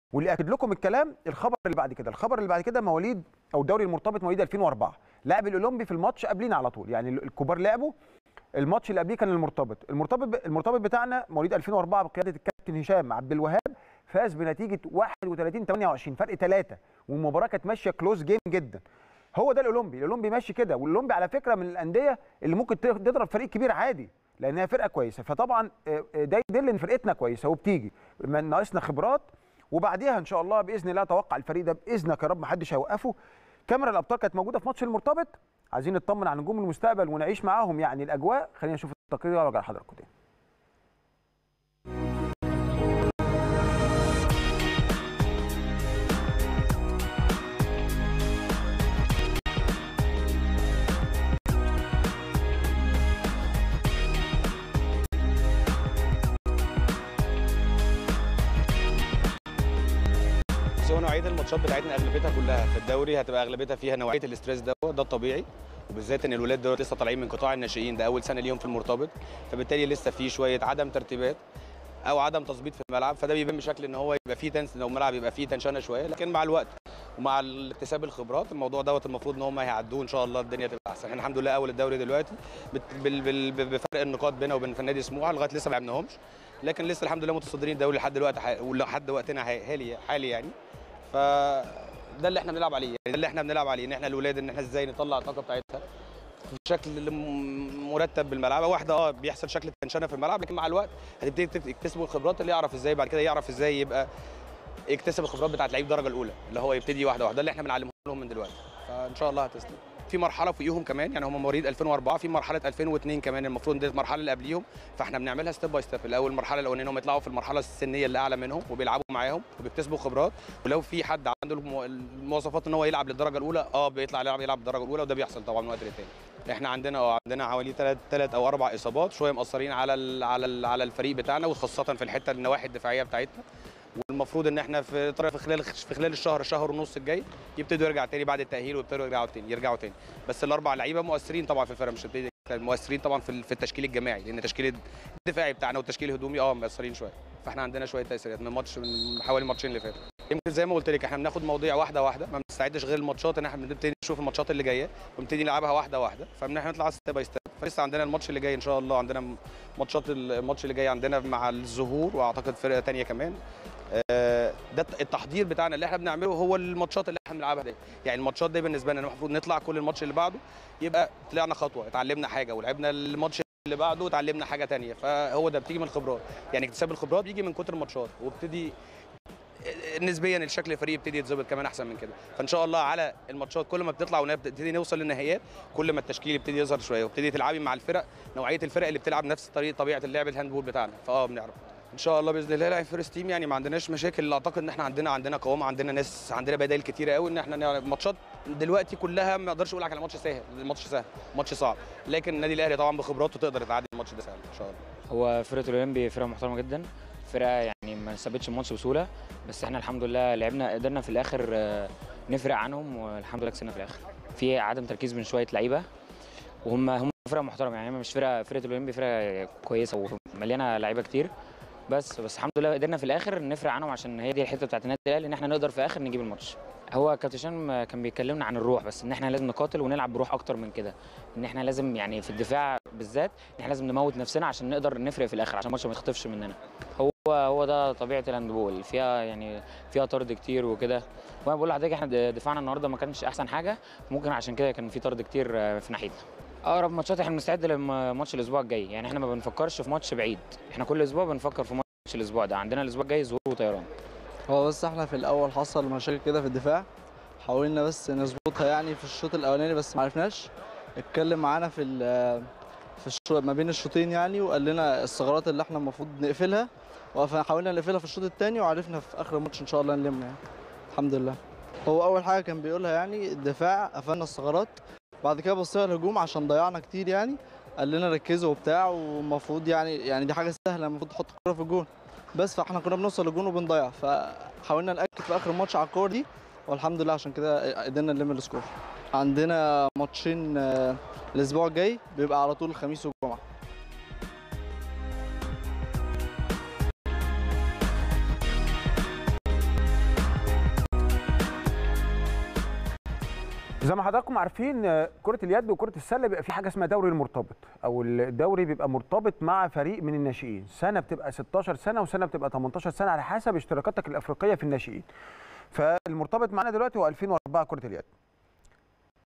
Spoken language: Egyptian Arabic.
واللي اكد لكم الكلام الخبر اللي بعد كده الخبر اللي بعد كده مواليد او الدوري المرتبط مواليد 2004 لعب الاولمبي في الماتش قبلينا على طول يعني الكبار لعبوا الماتش اللي قبليه كان المرتبط المرتبط المرتبط بتاعنا مواليد 2004 بقياده الكابتن هشام عبد الوهاب فاز بنتيجه 31 28 فرق ثلاثه والمباراه كانت ماشيه كلوز جيم جدا هو ده الاولمبي الاولمبي ماشي كده والاولمبي على فكره من الانديه اللي ممكن تضرب فريق كبير عادي لانها فرقه كويسه فطبعا ده يدل ان فرقتنا كويسه وبتيجي ناقصنا خبرات وبعديها ان شاء الله باذن الله اتوقع الفريق ده باذنك يا رب ما حدش هيوقفه كاميرا الابطال كانت موجوده في ماتش المرتبط عايزين نطمن على نجوم المستقبل ونعيش معاهم يعني الاجواء خلينا نشوف التقرير وارجع لحضراتكم تاني نوعيه الماتشات بتاعتنا اغلبيتها كلها في الدوري هتبقى اغلبيتها فيها نوعيه الاستريس ده ده الطبيعي وبالذات ان الولاد دول لسه طالعين من قطاع الناشئين ده اول سنه ليهم في المرتبط فبالتالي لسه في شويه عدم ترتيبات او عدم تظبيط في الملعب فده بيبان بشكل ان هو يبقى فيه تنس لو الملعب يبقى فيه تنشنه شويه لكن مع الوقت ومع اكتساب الخبرات الموضوع دوت المفروض ان هم هيعدوه ان شاء الله الدنيا تبقى احسن احنا الحمد لله اول الدوري دلوقتي بفرق النقاط بيننا وبين نادي سموحه لغايه لسه ما لعبناهمش لكن لسه الحمد لله متصدرين الدوري لحد دلوقتي ولحد وقتنا حالي حالي يعني فده اللي احنا بنلعب عليه يعني ده اللي احنا بنلعب عليه ان احنا الاولاد ان احنا ازاي نطلع الطاقه بتاعتها بشكل مرتب بالملعب واحده اه بيحصل شكل تنشنه في الملعب لكن مع الوقت هتبتدي تكتسبوا الخبرات اللي يعرف ازاي بعد كده يعرف ازاي يبقى يكتسب الخبرات بتاعت لعيب الدرجه الاولى اللي هو يبتدي واحده واحده ده اللي احنا بنعلمه لهم من دلوقتي فان شاء الله هتسلم في مرحله فوقيهم كمان يعني هم مواليد 2004 في مرحله 2002 كمان المفروض دي المرحله اللي قبليهم فاحنا بنعملها ستيب باي ستيب الاول المرحله الاولانيه انهم يطلعوا في المرحله السنيه اللي اعلى منهم وبيلعبوا معاهم وبيكتسبوا خبرات ولو في حد عنده المواصفات ان هو يلعب للدرجه الاولى اه بيطلع يلعب يلعب للدرجه الاولى وده بيحصل طبعا من وقت للتاني احنا عندنا اه عندنا حوالي ثلاث ثلاث او اربع اصابات شويه مقصرين على ال على ال على الفريق بتاعنا وخاصه في الحته النواحي الدفاعيه بتاعتنا والمفروض ان احنا في في خلال في خلال الشهر شهر ونص الجاي يبتدوا يرجع تاني بعد التاهيل ويبتدوا يرجعوا تاني يرجعوا تاني بس الاربع لعيبه مؤثرين طبعا في الفرقه مش مؤثرين طبعا في في التشكيل الجماعي لان التشكيل الدفاعي بتاعنا والتشكيل الهجومي اه مؤثرين شويه فاحنا عندنا شويه تاثيرات من ماتش من حوالي الماتشين اللي فاتوا يمكن زي ما قلت لك احنا بناخد مواضيع واحده واحده ما بنستعدش غير الماتشات ان احنا بنبتدي نشوف الماتشات اللي جايه ونبتدي نلعبها واحده واحده فمن احنا نطلع ستيب باي ستيب فلسه عندنا الماتش اللي جاي ان شاء الله عندنا ماتشات الماتش اللي جاي عندنا مع الظهور واعتقد فرقه ثانيه كمان ده التحضير بتاعنا اللي احنا بنعمله هو الماتشات اللي احنا بنلعبها دي يعني الماتشات دي بالنسبه لنا المفروض نطلع كل الماتش اللي بعده يبقى طلعنا خطوه اتعلمنا حاجه ولعبنا الماتش اللي بعده اتعلمنا حاجه ثانيه فهو ده بتيجي من الخبرات يعني اكتساب الخبرات بيجي من كتر الماتشات وبتدي نسبيا الشكل الفريق يبتدي يتظبط كمان احسن من كده فان شاء الله على الماتشات كل ما بتطلع ونبتدي نوصل للنهائيات كل ما التشكيل يبتدي يظهر شويه وبتدي تلعبي مع الفرق نوعيه الفرق اللي بتلعب نفس طريقه طبيعه اللعب الهاندبول بتاعنا فاه بنعرف ان شاء الله باذن الله لاعب فيرست تيم يعني ما عندناش مشاكل اعتقد ان احنا عندنا عندنا قوام عندنا ناس عندنا بدائل كتيره قوي ان احنا ماتشات دلوقتي كلها ما اقدرش اقول لك على ماتش سهل الماتش سهل ماتش صعب لكن النادي الاهلي طبعا بخبراته تقدر تعدي الماتش ده سهل ان شاء الله هو فرقه الاولمبي فرقه محترمه جدا فرقه يعني ما سابتش الماتش بسهوله بس احنا الحمد لله لعبنا قدرنا في الاخر نفرق عنهم والحمد لله كسبنا في الاخر في عدم تركيز من شويه لعيبه وهم هم فرقه محترمه يعني مش فرقه فرقه الاولمبي فرقه كويسه ومليانه لعيبه كتير بس بس الحمد لله قدرنا في الاخر نفرق عنهم عشان هي دي الحته بتاعت النادي الاهلي ان احنا نقدر في الاخر نجيب الماتش هو كابتن هشام كان بيكلمنا عن الروح بس ان احنا لازم نقاتل ونلعب بروح اكتر من كده ان احنا لازم يعني في الدفاع بالذات ان احنا لازم نموت نفسنا عشان نقدر نفرق في الاخر عشان الماتش ما يتخطفش مننا هو هو ده طبيعه الهاندبول فيها يعني فيها طرد كتير وكده وانا بقول لحضرتك احنا دفاعنا النهارده ما كانش احسن حاجه ممكن عشان كده كان في طرد كتير في ناحيتنا اقرب ماتشات احنا بنستعد لماتش الاسبوع الجاي يعني احنا ما بنفكرش في ماتش بعيد احنا كل اسبوع بنفكر في ماتش الاسبوع ده عندنا الاسبوع الجاي ظهور وطيران هو بس احنا في الاول حصل مشاكل كده في الدفاع حاولنا بس نظبطها يعني في الشوط الاولاني بس ما عرفناش اتكلم معانا في في الشوط ما بين الشوطين يعني وقال لنا الثغرات اللي احنا المفروض نقفلها وحاولنا نقفلها في الشوط الثاني وعرفنا في اخر الماتش ان شاء الله نلم يعني الحمد لله هو اول حاجه كان بيقولها يعني الدفاع قفلنا الثغرات بعد كده بصينا الهجوم عشان ضيعنا كتير يعني قال لنا ركزوا وبتاع والمفروض يعني يعني دي حاجه سهله المفروض تحط الكوره في الجون بس فاحنا كنا بنوصل للجون وبنضيع فحاولنا ناكد في اخر الماتش على الكور دي والحمد لله عشان كده قدرنا نلم السكور عندنا ماتشين الاسبوع الجاي بيبقى على طول الخميس والجمعه زي ما حضراتكم عارفين آه، كرة اليد وكرة السلة بيبقى في حاجة اسمها دوري المرتبط أو الدوري بيبقى مرتبط مع فريق من الناشئين، سنة بتبقى 16 سنة وسنة بتبقى 18 سنة على حسب اشتراكاتك الأفريقية في الناشئين. فالمرتبط معانا دلوقتي هو 2004 كرة اليد.